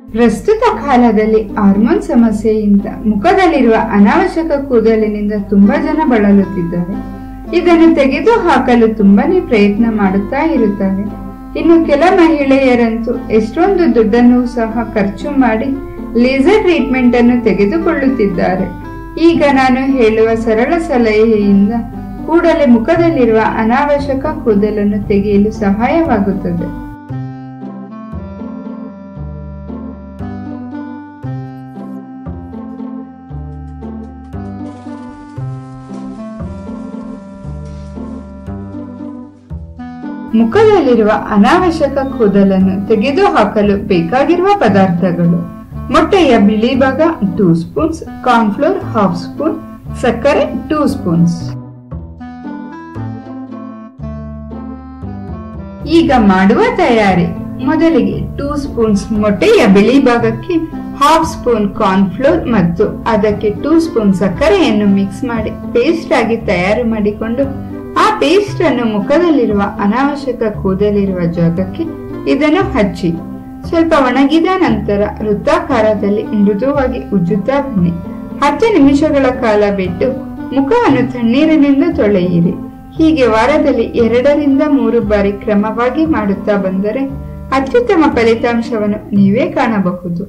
ಪ್ರಸ್ತುತ ಕಾಲದಲ್ಲಿ ಹಾರ್ಮೋನ್ ಸಮಸ್ಯೆಯಿಂದ ಮುಖದಲ್ಲಿರುವ ಅನಾವಶ್ಯಕ ಕೂದಲಿನಿಂದ ತುಂಬಾ ಜನ ಬಳಲುತ್ತಿದ್ದಾರೆ ಇದನ್ನು ತೆಗೆದು ಹಾಕಲು ತುಂಬಾನೇ ಪ್ರಯತ್ನ ಮಾಡುತ್ತಾ ಇರುತ್ತಾರೆ ಇನ್ನು ಕೆಲ ಮಹಿಳೆಯರಂತೂ ಎಷ್ಟೊಂದು ದುಡ್ಡನ್ನು ಸಹ ಖರ್ಚು ಮಾಡಿ ಲೇಸರ್ ಟ್ರೀಟ್ಮೆಂಟ್ ಅನ್ನು ತೆಗೆದುಕೊಳ್ಳುತ್ತಿದ್ದಾರೆ ಈಗ ನಾನು ಹೇಳುವ ಸರಳ ಸಲಹೆಯಿಂದ ಕೂಡಲೇ ಮುಖದಲ್ಲಿರುವ ಅನಾವಶ್ಯಕ ಕೂದಲನ್ನು ತೆಗೆಯಲು ಸಹಾಯವಾಗುತ್ತದೆ ಮುಖದಲ್ಲಿರುವ ಅನಾವಶ್ಯಕ ಕೂದಲನ್ನು ತೆಗೆದುಹಾಕಲು ಬೇಕಾಗಿರುವ ಪದಾರ್ಥಗಳು ಮೊಟ್ಟೆಯ ಬಿಳಿ ಭಾಗ two spoons cornflour half spoon ಸಕ್ಕರೆ ಟೂ ಸ್ಪೂನ್ಸ್ ಈಗ ಮಾಡುವ ತಯಾರಿ ಮೊದಲಿಗೆ ಟೂ ಸ್ಪೂನ್ಸ್ ಮೊಟ್ಟೆಯ ಬಿಳಿ ಭಾಗಕ್ಕೆ ಹಾಫ್ ಸ್ಪೂನ್ ಕಾರ್ನ್ಫ್ಲೋರ್ ಮತ್ತು ಅದಕ್ಕೆ ಟೂ ಸ್ಪೂನ್ ಸಕ್ಕರೆಯನ್ನು ಮಿಕ್ಸ್ ಮಾಡಿ ಪೇಸ್ಟ್ ಆಗಿ ತಯಾರು ಮಾಡಿಕೊಂಡು ಆ ಪೇಸ್ಟ್ ಅನ್ನು ಮುಖದಲ್ಲಿರುವ ಅನಾವಶ್ಯಕ ಕೂದಲಿರುವ ಜಾಗಕ್ಕೆ ಇದನ್ನು ಹಚ್ಚಿ ಸ್ವಲ್ಪ ಒಣಗಿದ ನಂತರ ವೃತ್ತಾಕಾರದಲ್ಲಿ ಮೃದುವಾಗಿ ಉಜ್ಜುತ್ತಾ ಬನ್ನಿ ಹತ್ತು ನಿಮಿಷಗಳ ಕಾಲ ಬಿಟ್ಟು ಮುಖವನ್ನು ತಣ್ಣೀರಿನಿಂದ ತೊಳೆಯಿರಿ ಹೀಗೆ ವಾರದಲ್ಲಿ ಎರಡರಿಂದ ಮೂರು ಬಾರಿ ಕ್ರಮವಾಗಿ ಮಾಡುತ್ತಾ ಬಂದರೆ ಅತ್ಯುತ್ತಮ ಫಲಿತಾಂಶವನ್ನು ನೀವೇ ಕಾಣಬಹುದು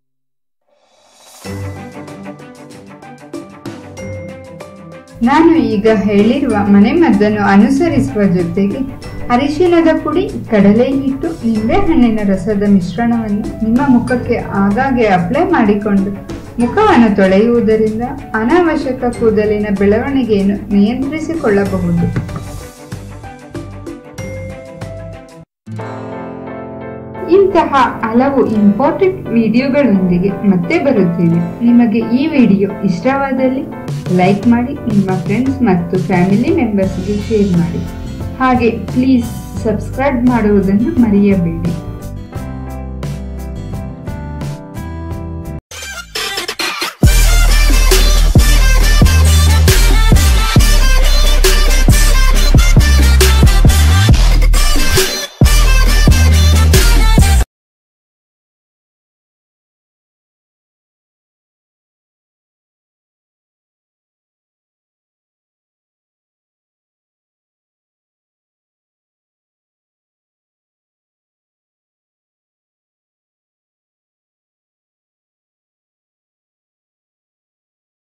ನಾನು ಈಗ ಹೇಳಿರುವ ಮನೆಮದ್ದನ್ನು ಅನುಸರಿಸುವ ಜೊತೆಗೆ ಅರಿಶಿಣದ ಪುಡಿ ಕಡಲೆ ಹಿಟ್ಟು ನಿಂಬೆಹಣ್ಣಿನ ರಸದ ಮಿಶ್ರಣವನ್ನು ನಿಮ್ಮ ಮುಖಕ್ಕೆ ಆಗಾಗ್ಗೆ ಅಪ್ಲೈ ಮಾಡಿಕೊಂಡು ಮುಖವನ್ನು ತೊಳೆಯುವುದರಿಂದ ಅನಾವಶ್ಯಕ ಕೂದಲಿನ ಬೆಳವಣಿಗೆಯನ್ನು ನಿಯಂತ್ರಿಸಿಕೊಳ್ಳಬಹುದು ಇಂತಹ ಹಲವು ಇಂಪಾರ್ಟೆಂಟ್ ವಿಡಿಯೋಗಳೊಂದಿಗೆ ಮತ್ತೆ ಬರುತ್ತೇನೆ ನಿಮಗೆ ಈ ವಿಡಿಯೋ ಇಷ್ಟವಾದಲ್ಲಿ ಲೈಕ್ ಮಾಡಿ ನಿಮ್ಮ ಫ್ರೆಂಡ್ಸ್ ಮತ್ತು ಫ್ಯಾಮಿಲಿ ಮೆಂಬರ್ಸ್ಗೆ ಶೇರ್ ಮಾಡಿ ಹಾಗೆ ಪ್ಲೀಸ್ ಸಬ್ಸ್ಕ್ರೈಬ್ ಮಾಡುವುದನ್ನು ಮರೆಯಬೇಡಿ